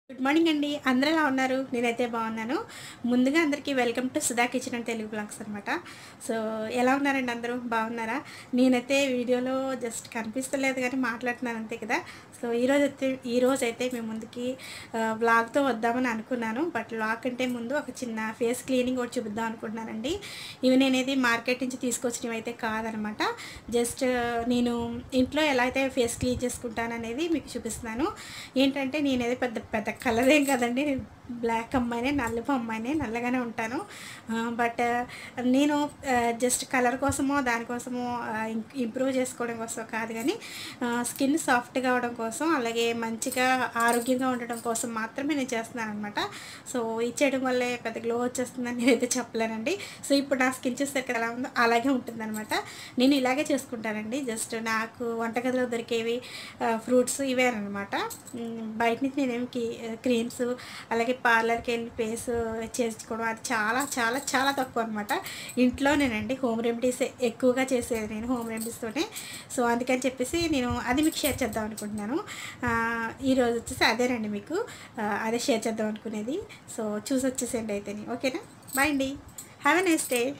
good morning అండి అందరూ ఎలా ఉన్నారు నేనైతే బాగున్నాను ముందుగా అందరికీ welcome to Sudha kitchen and Telugu blogs అనమాట సో ఎలా ఉన్నారండి అందరూ బాగున్నారా నేనైతే వీడియోలో జస్ట్ కనిపిస్తలేదు కానీ మాట్లాడుతున్నాను అంతే కదా సో ఈరోజు అయితే ఈరోజు అయితే మేము ముందుకి వ్లాగ్తో వద్దామని అనుకున్నాను బట్ వ్లాగ్ కంటే ముందు ఒక చిన్న ఫేస్ క్లీనింగ్ కూడా చూపిద్దాం అనుకుంటున్నానండి ఇవి నేనేది మార్కెట్ నుంచి తీసుకొచ్చినవి అయితే కాదనమాట జస్ట్ నేను ఇంట్లో ఎలా అయితే ఫేస్ క్లీన్ చేసుకుంటాను అనేది మీకు చూపిస్తున్నాను ఏంటంటే నేనేది పెద్ద పెద్ద కలర్ ఏం కదండి నేను బ్లాక్ అమ్మాయినే నల్లపు అమ్మాయినే నల్లగానే ఉంటాను బట్ నేను జస్ట్ కలర్ కోసమో దానికోసమో ఇంప్రూవ్ చేసుకోవడం కోసం కాదు కానీ స్కిన్ సాఫ్ట్గా అవడం కోసం అలాగే మంచిగా ఆరోగ్యంగా ఉండడం కోసం మాత్రమే నేను చేస్తున్నాను అనమాట సో ఇది చేయడం వల్లే పెద్ద గ్లో వచ్చేస్తుందని నేనైతే చెప్పలేనండి సో ఇప్పుడు నా స్కిన్ చూస్తే ఎలా ఉందో అలాగే ఉంటుందన్నమాట నేను ఇలాగే చేసుకుంటానండి జస్ట్ నాకు వంటగదిలో దొరికేవి ఫ్రూట్స్ ఇవేనమాట బయట నుంచి నేనేమి క్రీమ్స్ అలాగే పార్లర్కి వెళ్ళి ఫేస్ చేసుకోవడం అది చాలా చాలా చాలా తక్కువ అనమాట ఇంట్లోనేనండి హోమ్ రెమెడీస్ ఎక్కువగా చేసేది నేను హోమ్ రెమెడీస్తోనే సో అందుకని చెప్పేసి నేను అది మీకు షేర్ చేద్దాం అనుకుంటున్నాను ఆ, ఈరోజు వచ్చేసి అదేనండి మీకు ఆ, అదే షేర్ చేద్దాం అనుకునేది సో చూసి వచ్చేసేయండి అయితే ఓకేనా బాయ్ అండి హ్యావ్ ఎ నైస్ డే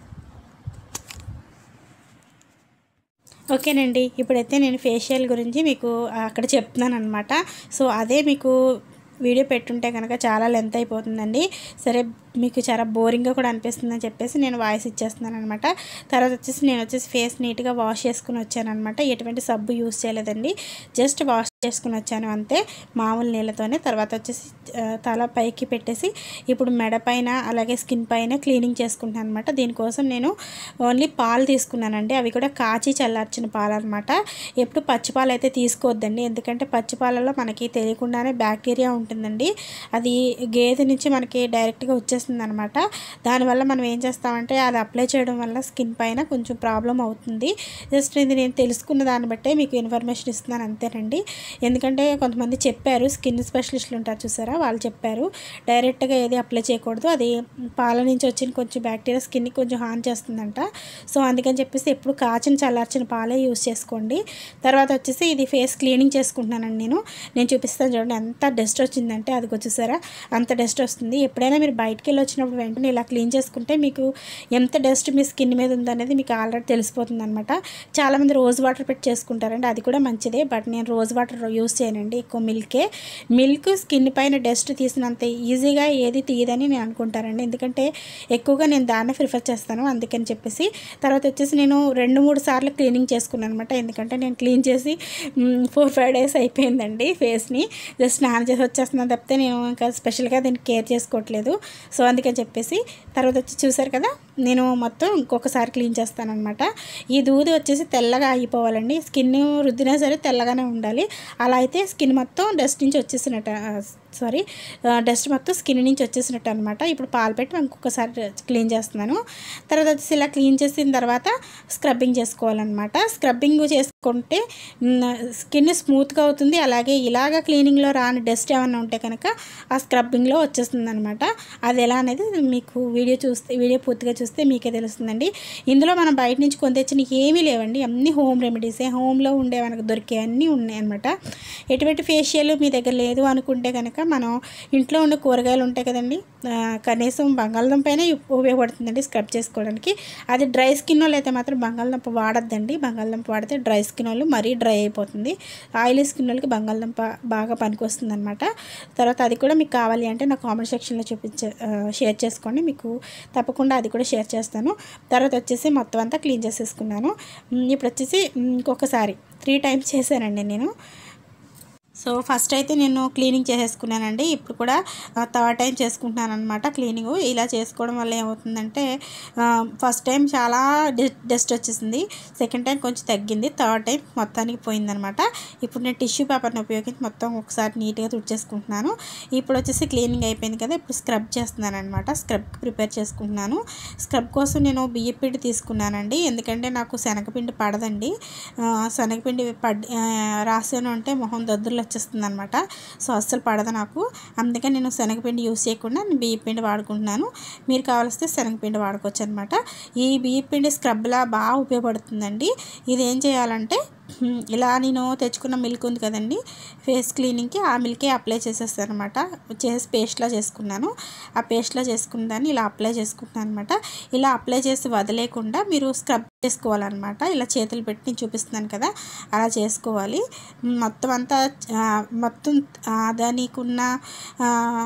ఓకేనండి ఇప్పుడైతే నేను ఫేషియల్ గురించి మీకు అక్కడ చెప్తున్నాను అనమాట సో అదే మీకు వీడియో పెట్టుంటే కనుక చాలా లెంత్ అయిపోతుందండి సరే మీకు చాలా బోరింగ్గా కూడా అనిపిస్తుంది అని చెప్పేసి నేను వాయిస్ ఇచ్చేస్తున్నాను అనమాట తర్వాత వచ్చేసి నేను వచ్చేసి ఫేస్ నీట్గా వాష్ చేసుకుని వచ్చాను అనమాట ఎటువంటి సబ్బు యూస్ చేయలేదండి జస్ట్ వాష్ చేసుకుని వచ్చాను అంతే మామూలు నీళ్ళతోనే తర్వాత వచ్చేసి ఆ, తల పైకి పెట్టేసి ఇప్పుడు మెడ పైన అలాగే స్కిన్ పైన క్లీనింగ్ చేసుకుంటాను అనమాట దీనికోసం నేను ఓన్లీ పాలు తీసుకున్నానండి అవి కూడా కాచి చల్లార్చిన పాలు అనమాట ఎప్పుడు పచ్చి పాలు అయితే తీసుకోవద్దండి ఎందుకంటే పచ్చి పాలలో మనకి తెలియకుండానే బ్యాక్టీరియా ఉంటుందండి అది గేదె నుంచి మనకి డైరెక్ట్గా వచ్చేస్తుంది అనమాట దానివల్ల మనం ఏం చేస్తామంటే అది అప్లై చేయడం వల్ల స్కిన్ పైన కొంచెం ప్రాబ్లం అవుతుంది జస్ట్ ఇది నేను తెలుసుకున్న దాన్ని బట్టే మీకు ఇన్ఫర్మేషన్ ఇస్తున్నాను అంతేనండి ఎందుకంటే కొంతమంది చెప్పారు స్కిన్ స్పెషలిస్టులు ఉంటారు చూసారా వాళ్ళు చెప్పారు డైరెక్ట్గా ఏది అప్లై చేయకూడదు అది పాల నుంచి వచ్చిన కొంచెం బ్యాక్టీరియా స్కిన్కి కొంచెం హార్మ్ చేస్తుందంట సో అందుకని చెప్పేసి ఎప్పుడు కాచిన చల్లార్చిన పాలే యూస్ చేసుకోండి తర్వాత వచ్చేసి ఇది ఫేస్ క్లీనింగ్ చేసుకుంటున్నానండి నేను నేను చూపిస్తాను చూడండి ఎంత డస్ట్ వచ్చిందంటే అది వచ్చేసారా అంత డస్ట్ వస్తుంది ఎప్పుడైనా మీరు బయటికి వెళ్ళి వచ్చినప్పుడు వెంటనే ఇలా క్లీన్ చేసుకుంటే మీకు ఎంత డస్ట్ మీ స్కిన్ మీద ఉందనేది మీకు ఆల్రెడీ తెలిసిపోతుంది అనమాట చాలామంది రోజ్ వాటర్ పెట్టి చేసుకుంటారండి అది కూడా మంచిదే బట్ నేను రోజ్ వాటర్ యూస్ చేయనండి ఎక్కువ మిల్కే మిల్క్ స్కిన్ పైన డస్ట్ తీసినంత ఈజీగా ఏది తీయదని నేను అనుకుంటానండి ఎందుకంటే ఎక్కువగా నేను దాన్నే ప్రిఫర్ చేస్తాను అందుకని చెప్పేసి తర్వాత వచ్చేసి నేను రెండు మూడు సార్లు క్లీనింగ్ చేసుకున్నాను అనమాట ఎందుకంటే నేను క్లీన్ చేసి ఫోర్ ఫైవ్ డేస్ అయిపోయిందండి ఫేస్ని జస్ట్ స్నానం చేసి వచ్చేస్తున్నాను తప్పితే నేను ఇంకా స్పెషల్గా దీన్ని కేర్ చేసుకోవట్లేదు సో అందుకని చెప్పేసి తర్వాత వచ్చి చూసారు కదా నేను మొత్తం ఇంకొకసారి క్లీన్ చేస్తాను అనమాట ఈ దూది వచ్చేసి తెల్లగా అయిపోవాలండి స్కిన్ రుద్దినా సరే తెల్లగానే ఉండాలి అలా అయితే స్కిన్ మొత్తం డస్ట్ నుంచి వచ్చేసినట్టు సారీ డస్ట్ మొత్తం స్కిన్ నుంచి వచ్చేసినట్టు అనమాట ఇప్పుడు పాలు పెట్టి ఇంకొకసారి క్లీన్ చేస్తున్నాను తర్వాత వచ్చేసి ఇలా క్లీన్ చేసిన తర్వాత స్క్రబ్బింగ్ చేసుకోవాలన్నమాట స్క్రబ్బింగ్ చేసుకుంటే స్కిన్ స్మూత్గా అవుతుంది అలాగే ఇలాగ క్లీనింగ్లో రాని డస్ట్ ఏమైనా ఉంటే కనుక ఆ స్క్రబ్బింగ్లో వచ్చేస్తుంది అనమాట అది ఎలా అనేది మీకు వీడియో చూస్తే వీడియో పూర్తిగా చూస్తే మీకే తెలుస్తుందండి ఇందులో మనం బయట నుంచి కొని తెచ్చిన ఏమీ లేవండి అన్ని హోమ్ రెమెడీసే హోమ్లో ఉండే మనకు దొరికే అన్నీ ఉన్నాయి అనమాట ఎటువంటి ఫేషియల్ మీ దగ్గర లేదు అనుకుంటే కనుక మనం ఇంట్లో ఉండే కూరగాయలు ఉంటాయి కదండి ఆ, కనీసం బంగాళదుంప అయినా ఉపయోగపడుతుందండి స్క్రబ్ చేసుకోవడానికి అది డ్రై స్కిన్ వాళ్ళు అయితే మాత్రం బంగాళదుంప వాడద్దండి బంగాళదుంప వాడితే డ్రై స్కిన్ వాళ్ళు మరీ డ్రై అయిపోతుంది ఆయిలీ స్కిన్ వాళ్ళకి బంగాళదుంప బాగా పనికొస్తుంది అనమాట తర్వాత అది కూడా మీకు కావాలి అంటే నా కామెంట్ సెక్షన్లో చూపించే ఆ, షేర్ చేసుకోండి మీకు తప్పకుండా అది కూడా షేర్ చేస్తాను తర్వాత వచ్చేసి మొత్తం అంతా క్లీన్ చేసేసుకున్నాను ఉమ్, ఇప్పుడు వచ్చేసి ఉమ్, ఇంకొకసారి త్రీ టైమ్స్ చేశానండి నేను సో ఫస్ట్ అయితే నేను క్లీనింగ్ చేసేసుకున్నానండి ఇప్పుడు కూడా థర్డ్ టైం చేసుకుంటున్నాను అనమాట క్లీనింగ్ ఇలా చేసుకోవడం వల్ల ఏమవుతుందంటే ఫస్ట్ టైం చాలా డస్ట్ వచ్చేసింది సెకండ్ టైం కొంచెం తగ్గింది థర్డ్ టైం మొత్తానికి పోయిందనమాట ఇప్పుడు నేను టిష్యూ పేపర్ని ఉపయోగించి మొత్తం ఒకసారి నీట్గా తుడిచేసుకుంటున్నాను ఇప్పుడు వచ్చేసి క్లీనింగ్ అయిపోయింది కదా ఇప్పుడు స్క్రబ్ చేస్తున్నాను అనమాట స్క్రబ్కి ప్రిపేర్ చేసుకుంటున్నాను స్క్రబ్ కోసం నేను బియ్య పిండి తీసుకున్నానండి ఎందుకంటే నాకు శనగపిండి పడదండి ఆ, శనగపిండి పడ్ ఆ, రాసాను అంటే మొహం దద్దుర్లు వచ్చేస్తుంది అనమాట సో అస్సలు పడదు నాకు అందుకని నేను శనగపిండి యూస్ చేయకుండా నేను బియ్య పిండి వాడుకుంటున్నాను మీరు కావాల్స్తే శనగపిండి వాడుకోవచ్చు అనమాట ఈ బియ్య పిండి స్క్రబ్లా బాగా ఉపయోగపడుతుందండి ఇది ఏం చేయాలంటే మ్, ఇలా నేను తెచ్చుకున్న మిల్క్ ఉంది కదండి ఫేస్ క్లీనింగ్కి ఆ మిల్కే అప్లై చేసేస్తాను అనమాట చేసి పేస్ట్లా చేసుకున్నాను ఆ పేస్ట్లా చేసుకున్న దాన్ని ఇలా అప్లై చేసుకుంటున్నాను అనమాట ఇలా అప్లై చేసి వదిలేకుండా మీరు స్క్రబ్ చేసుకోవాలన్నమాట ఇలా చేతులు పెట్టి నేను చూపిస్తున్నాను కదా అలా చేసుకోవాలి మ్, మొత్తం అంతా ఆ, మొత్తం ఆ, దానికున్న ఆ,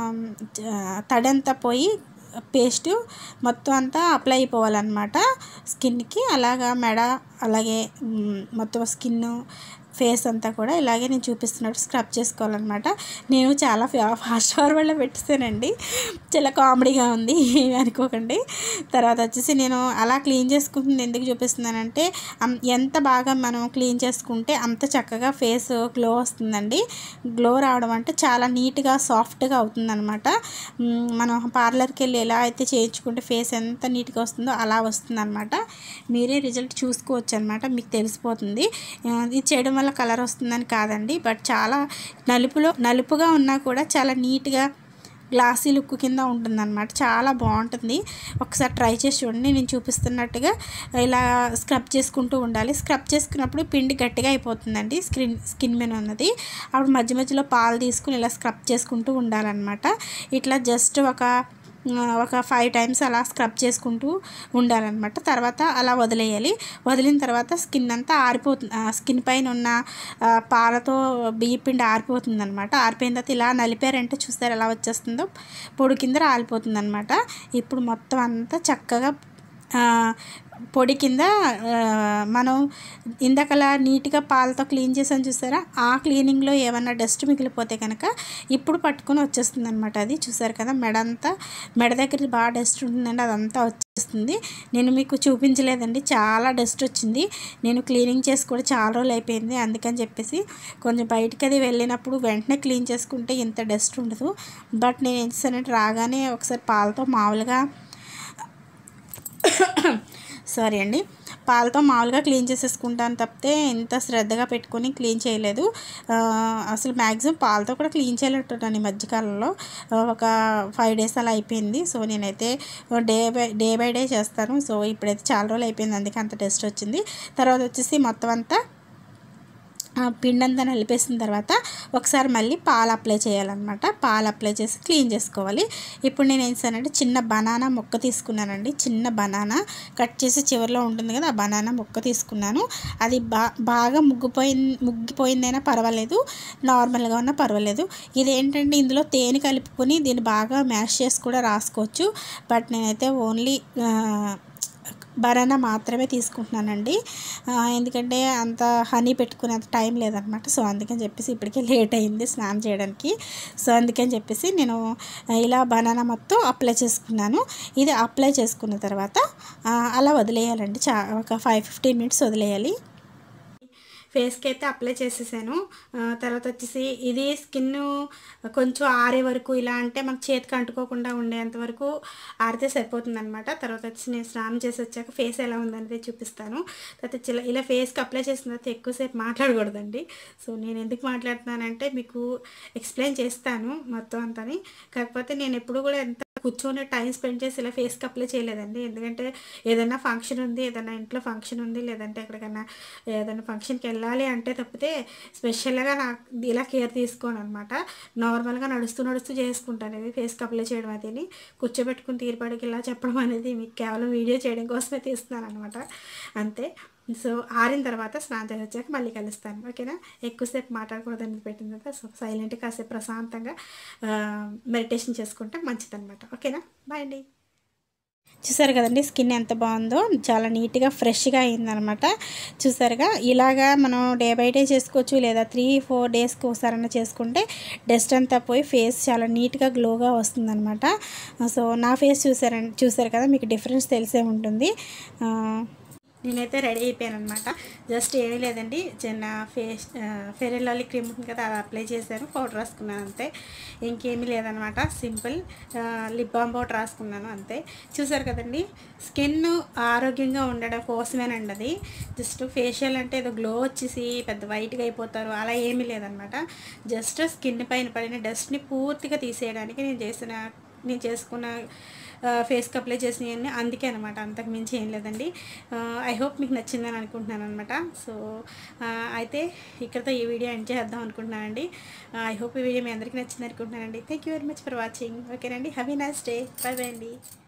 ఆ, తడంతా పోయి పేస్ట్ మొత్తం అంతా అప్లై అయిపోవాలన్నమాట స్కిన్కి అలాగా మెడ అలాగే మ్, మొత్తం స్కిన్ ఫేస్ అంతా కూడా ఇలాగే నేను చూపిస్తున్నట్టు స్క్రబ్ చేసుకోవాలన్నమాట నేను చాలా ఫా- ఫాస్ట్ ఫార్వర్డ్లో పెట్టేసానండి చాలా కామెడీగా ఉంది ఏమీ అనుకోకండి తర్వాత వచ్చేసి నేను అలా క్లీన్ చేసుకుంటుంది ఎందుకు చూపిస్తున్నానంటే అం- ఎంత బాగా మనం క్లీన్ చేసుకుంటే అంత చక్కగా ఫేస్ గ్లో వస్తుందండి గ్లో రావడం అంటే చాలా నీట్గా సాఫ్ట్గా అవుతుందన్నమాట మ్, మనం పార్లర్కి వెళ్ళి ఎలా అయితే చేయించుకుంటే ఫేస్ ఎంత నీట్గా వస్తుందో అలా వస్తుందన్నమాట మీరే రిజల్ట్ చూసుకోవచ్చు అనమాట మీకు తెలిసిపోతుంది ఆ, ఇది చేయడం వల్ల కలర్ వస్తుందని కాదండి బట్ చాలా నలుపులో నలుపుగా ఉన్నా కూడా చాలా నీట్గా గ్లాసీ లుక్ కింద ఉంటుందన్నమాట చాలా బాగుంటుంది ఒకసారి ట్రై చేసి చూడండి నేను చూపిస్తున్నట్టుగా ఇలా స్క్రబ్ చేసుకుంటూ ఉండాలి స్క్రబ్ చేసుకున్నప్పుడు పిండి గట్టిగా అయిపోతుందండి స్కిన్ స్కిన్ మీద ఉన్నది అప్పుడు మధ్య మధ్యలో పాలు తీసుకుని ఇలా స్క్రబ్ చేసుకుంటూ ఉండాలన్నమాట ఇట్లా జస్ట్ ఒక ఆ, ఒక ఫైవ్ టైమ్స్ అలా స్క్రబ్ చేసుకుంటూ ఉండాలన్నమాట తర్వాత అలా వదిలేయాలి వదిలిన తర్వాత స్కిన్ అంతా ఆరిపోతుంది ఆ, స్కిన్ పైన ఉన్న ఆ, పాలతో బియ్య పిండి ఆరిపోతుంది అనమాట ఆరిపోయిన తర్వాత ఇలా నలిపారంటే చూస్తారు ఎలా వచ్చేస్తుందో పొడి కింద రాలిపోతుంది అనమాట ఇప్పుడు మొత్తం అంతా చక్కగా ఆ, పొడి కింద ఆ, మనం ఇందాకలా నీట్గా పాలతో క్లీన్ చేసాం చూసారా ఆ క్లీనింగ్లో ఏమన్నా డస్ట్ మిగిలిపోతే కనుక ఇప్పుడు పట్టుకొని వచ్చేస్తుంది అనమాట అది చూసారు కదా మెడ అంతా మెడ దగ్గర బాగా డస్ట్ ఉంటుందండి అదంతా వచ్చేస్తుంది నేను మీకు చూపించలేదండి చాలా డస్ట్ వచ్చింది నేను క్లీనింగ్ చేసి కూడా చాలా రోజులు అయిపోయింది అందుకని చెప్పేసి కొంచెం బయటికి అది వెళ్ళినప్పుడు వెంటనే క్లీన్ చేసుకుంటే ఇంత డస్ట్ ఉండదు బట్ నేను ఏం చేశానంటే రాగానే ఒకసారి పాలతో మామూలుగా సారీ అండి పాలతో మామూలుగా క్లీన్ చేసేసుకుంటాను తప్పితే ఇంత శ్రద్ధగా పెట్టుకొని క్లీన్ చేయలేదు ఆ, అసలు మ్యాక్సిమం పాలతో కూడా క్లీన్ చేయలేట్టున్నాను ఈ మధ్యకాలంలో ఆ, ఒక ఫైవ్ డేస్ అలా అయిపోయింది సో నేనైతే day by day by day చేస్తాను సో ఇప్పుడైతే చాలా రోజులు అయిపోయింది అందుకే అంత టెస్ట్ వచ్చింది తర్వాత వచ్చేసి మొత్తం అంతా ఆ పిండి అంతా నలిపేసిన తర్వాత ఒకసారి మళ్ళీ పాలు అప్లై చేయాలన్నమాట పాలు అప్లై చేసి క్లీన్ చేసుకోవాలి ఇప్పుడు నేను ఏం చేశానంటే చిన్న బనానా మొక్క తీసుకున్నానండి చిన్న బనానా కట్ చేసి చివరిలో ఉంటుంది కదా ఆ బనానా మొక్క తీసుకున్నాను అది బా బాగా ముగ్గిపోయి ముగ్గిపోయిందైనా పర్వాలేదు నార్మల్గా ఉన్నా పర్వాలేదు ఇది ఏంటంటే ఇందులో తేనె కలుపుకొని దీన్ని బాగా మ్యాష్ చేసి కూడా రాసుకోవచ్చు బట్ నేనైతే ఓన్లీ బనానా మాత్రమే తీసుకుంటున్నానండి ఆ, ఎందుకంటే అంత హనీ పెట్టుకునే అంత టైం లేదనమాట సో అందుకని చెప్పేసి ఇప్పటికే లేట్ అయింది స్నానం చేయడానికి సో అందుకని చెప్పేసి నేను ఇలా బనానా మొత్తం అప్లై చేసుకున్నాను ఇది అప్లై చేసుకున్న తర్వాత ఆ, అలా వదిలేయాలండి చా ఒక ఫైవ్ ఫిఫ్టీన్ మినిట్స్ వదిలేయాలి ఫేస్కి అయితే అప్లై చేసేసాను ఆ, తర్వాత వచ్చేసి ఇది స్కిన్ కొంచెం ఆరే వరకు ఇలా అంటే మనకు చేతికి అంటుకోకుండా ఉండేంత వరకు ఆరితే సరిపోతుంది అనమాట తర్వాత వచ్చి నేను స్నానం చేసి వచ్చాక ఫేస్ ఎలా ఉందనేది చూపిస్తాను తర్వాత ఇలా ఇలా ఫేస్కి అప్లై చేసిన తర్వాత ఎక్కువసేపు మాట్లాడకూడదండి సో నేను ఎందుకు మాట్లాడుతున్నానంటే మీకు ఎక్స్ప్లెయిన్ చేస్తాను మొత్తం అంతని కాకపోతే నేను ఎప్పుడు కూడా ఎంత కూర్చొని టైం స్పెండ్ చేసి ఇలా ఫేస్కి అప్లై చేయలేదండి ఎందుకంటే ఏదైనా ఫంక్షన్ ఉంది ఏదైనా ఇంట్లో ఫంక్షన్ ఉంది లేదంటే ఎక్కడికైనా ఏదైనా ఫంక్షన్కి వెళ్ళాలి అంటే తప్పితే స్పెషల్గా నాకు ఇలా కేర్ తీసుకోను అనమాట నార్మల్గా నడుస్తూ నడుస్తూ చేసుకుంటాను ఇది ఫేస్కి అప్లై చేయడం అదిని కూర్చోబెట్టుకుని తీరుపాడికి ఇలా చెప్పడం అనేది మీకు కేవలం వీడియో చేయడం కోసమే తీస్తున్నాను అనమాట అంతే సో ఆరిన తర్వాత స్నానం చేసి వచ్చాక మళ్ళీ కలుస్తాను ఓకేనా ఎక్కువసేపు మాట్లాడకూడదని పెట్టిన తర్వాత సో సైలెంట్గా కాసేపు ప్రశాంతంగా మెడిటేషన్ చేసుకుంటే మంచిదన్నమాట ఓకేనా బాయ్ అండి చూసారు కదండి స్కిన్ ఎంత బాగుందో చాలా నీట్గా ఫ్రెష్గా అయిందనమాట చూసారుగా ఇలాగా మనం డే బై డే చేసుకోవచ్చు లేదా త్రీ ఫోర్ డేస్కి ఒకసారైనా చేసుకుంటే డస్ట్ అంతా పోయి ఫేస్ చాలా నీట్గా గ్లోగా వస్తుందన్నమాట సో నా ఫేస్ చూసారండి చూసారు కదా మీకు డిఫరెన్స్ తెలిసే ఉంటుంది ఆ, నేనైతే రెడీ అయిపోయాను అనమాట జస్ట్ ఏమీ లేదండి చిన్న face fair and lovely cream ఉంటుంది కదా అది అప్లై చేశాను పౌడర్ రాసుకున్నాను అంతే ఇంకేమీ లేదనమాట సింపుల్ లిప్ బామ్ పౌడర్ రాసుకున్నాను అంతే చూసారు కదండి స్కిన్ ఆరోగ్యంగా ఉండడం కోసమేనండి అది జస్ట్ ఫేషియల్ అంటే ఏదో గ్లో వచ్చేసి పెద్ద వైట్గా అయిపోతారు అలా ఏమీ లేదనమాట జస్ట్ స్కిన్ పైన పడిన డస్ట్ని పూర్తిగా తీసేయడానికి నేను చేసిన నేను చేసుకున్న ఫేస్కి అప్లై చేసినవన్నీ అందుకే అనమాట అంతకు మించి ఏం లేదండి ఐ హోప్ మీకు నచ్చిందని అనుకుంటున్నాను అనమాట సో అయితే ఇక్కడతో ఈ వీడియో ఎండ్ చేద్దాం అనుకుంటున్నానండి ఐ హోప్ ఈ వీడియో మీ అందరికీ నచ్చింది అనుకుంటున్నానండి thank you very much for watching ఓకేనండి have a nice day bye bye అండి